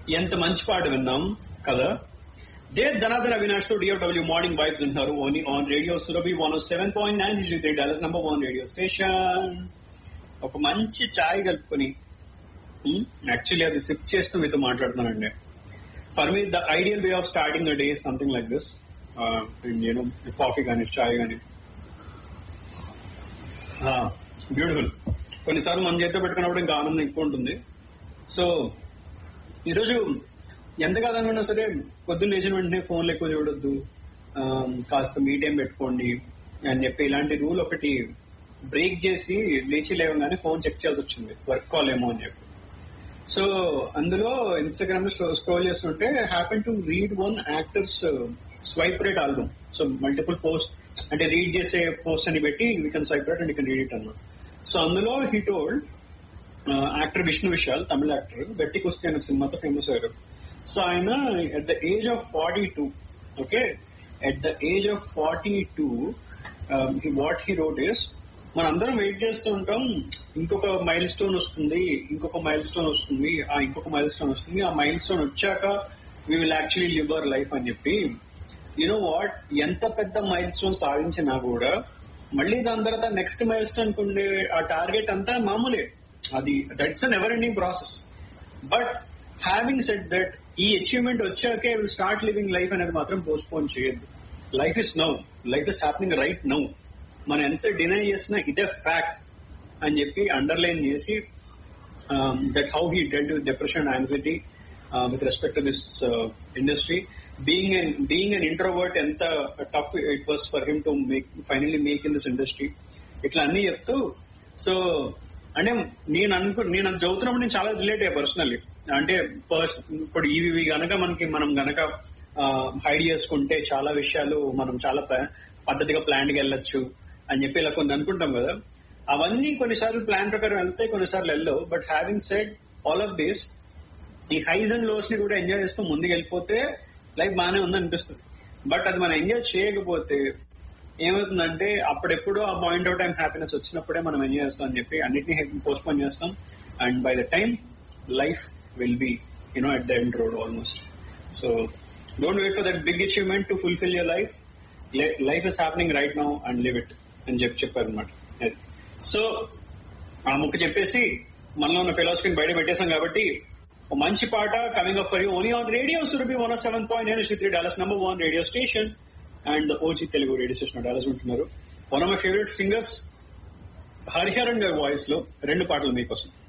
ఎంత మంచి పాట విన్నాం కదా దే ధనాధన అవినాష్ తో డిఎఫ్డబ్ల్యూ మార్నింగ్ వైబ్స్ వింటున్నారు only on radio Surabhi one seven point nine three dollars number one radio station ఒక మంచి చాయ్ కలుపుకొని యాక్చువల్లీ అది సిప్ చేస్తూ మీతో మాట్లాడుతున్నానండి for me the ideal way of starting the day something like this నేను కాఫీ కానీ చాయ్ కానీ బ్యూటిఫుల్ కొన్నిసార్లు మన చేతితో పెట్టుకున్నప్పుడు ఇంకా ఆనందం ఎక్కువ ఉంటుంది సో ఈరోజు ఎంత కాదనుకున్నా సరే పొద్దున్న లేచిన వెంటనే ఫోన్లు ఎక్కువ చూడొద్దు ఆ, కాస్త మీ టైం పెట్టుకోండి అని చెప్పి ఇలాంటి రూల్ ఒకటి బ్రేక్ చేసి లేచి లేవగానే ఫోన్ చెక్ చేయాల్సి వచ్చింది వర్క్ కాల్ ఏమో అని చెప్పి సో అందులో ఇన్స్టాగ్రామ్ లో స్క్రోల్ చేస్తుంటే happen to read one actors swipe right album so multiple post అంటే రీడ్ చేసే పోస్ట్ అని పెట్టి we can swipe right and you can read it అన్నమాట సో అందులో he told actor Vishnu Vishal Tamil actor Gatta Kusthi అనే సినిమాతో ఫేమస్ అయ్యారు సో ఆయన at the age of forty two okay at the age of forty two what he wrote is మనందరం wait చేస్తూ ఉంటాం ఇంకొక మైల్ స్టోన్ వస్తుంది ఇంకొక మైల్ స్టోన్ వస్తుంది ఆ ఇంకొక మైల్ స్టోన్ వస్తుంది ఆ మైల్ స్టోన్ వచ్చాక we will actually live our life అని చెప్పి యునో వాట్ ఎంత పెద్ద మైల్ స్టోన్ సాధించినా కూడా మళ్ళీ దాని తర్వాత నెక్స్ట్ మైల్ స్టోన్ ఉండే ఆ టార్గెట్ అంతా మామూలే అది that's an ever ending process but having set that ఈ అచీవ్మెంట్ వచ్చాకే విల్ స్టార్ట్ లివింగ్ లైఫ్ అనేది మాత్రం పోస్ట్ పోన్ చేయొద్దు life is now life is happening right now మనం ఎంత డినై చేసినా ఇదే ఫ్యాక్ట్ అని చెప్పి అండర్లైన్ చేసి that how he dealt with depression anxiety with respect to this industry being an being an introvert ఎంత tough it was for him to make finally make in this industry ఇట్లా అన్ని చెప్తూ so అంటే నేను అనుకు నేను అది చదువుతున్నప్పుడు నేను చాలా రిలేట్ అయ్యా పర్సనల్లీ అంటే పర్స్ ఇప్పుడు ఇవి గనక మనకి మనం గనక హైడ్ చేసుకుంటే చాలా విషయాలు మనం చాలా ప్లా- పద్ధతిగా ప్లాన్ గా వెళ్ళొచ్చు అని చెప్పి ఇలా కొన్ని అనుకుంటాం కదా అవన్నీ కొన్నిసార్లు ప్లాన్ ప్రకారం వెళ్తాయి కొన్నిసార్లు వెళ్ళవు but having said all of this ఈ హైస్ అండ్ లోస్ ని కూడా ఎంజాయ్ చేస్తూ ముందుకు వెళ్ళిపోతే లైఫ్ బాగానే ఉంది అనిపిస్తుంది బట్ అది మనం ఎంజాయ్ చేయకపోతే ఏమవుతుందంటే అప్పుడెప్పుడో ఆ పాయింట్ అవుట్ టైం హ్యాపీనెస్ వచ్చినప్పుడే మనం ఎంజాయ్ చేస్తాం అని చెప్పి అన్నిటిని పోస్ట్ పోన్ చేస్తాం and by the time life will be you know at the end road almost so don't wait for that big achievement to fulfil your life life is happening right now and live it అని చెప్పి చెప్పారు అనమాట so ఆ ముక్క చెప్పేసి మనలో ఉన్న ఫిలాసఫీని బయట పెట్టేశాం కాబట్టి ఒక మంచి పాట coming up for you only on radio Surabhi one seven point nine three dollars number one radio station and OG Telugu radio station dollars ఉంటున్నారు one of my favourite singers Hariharan గారి వాయిస్ లో రెండు పాటలు మీకోసం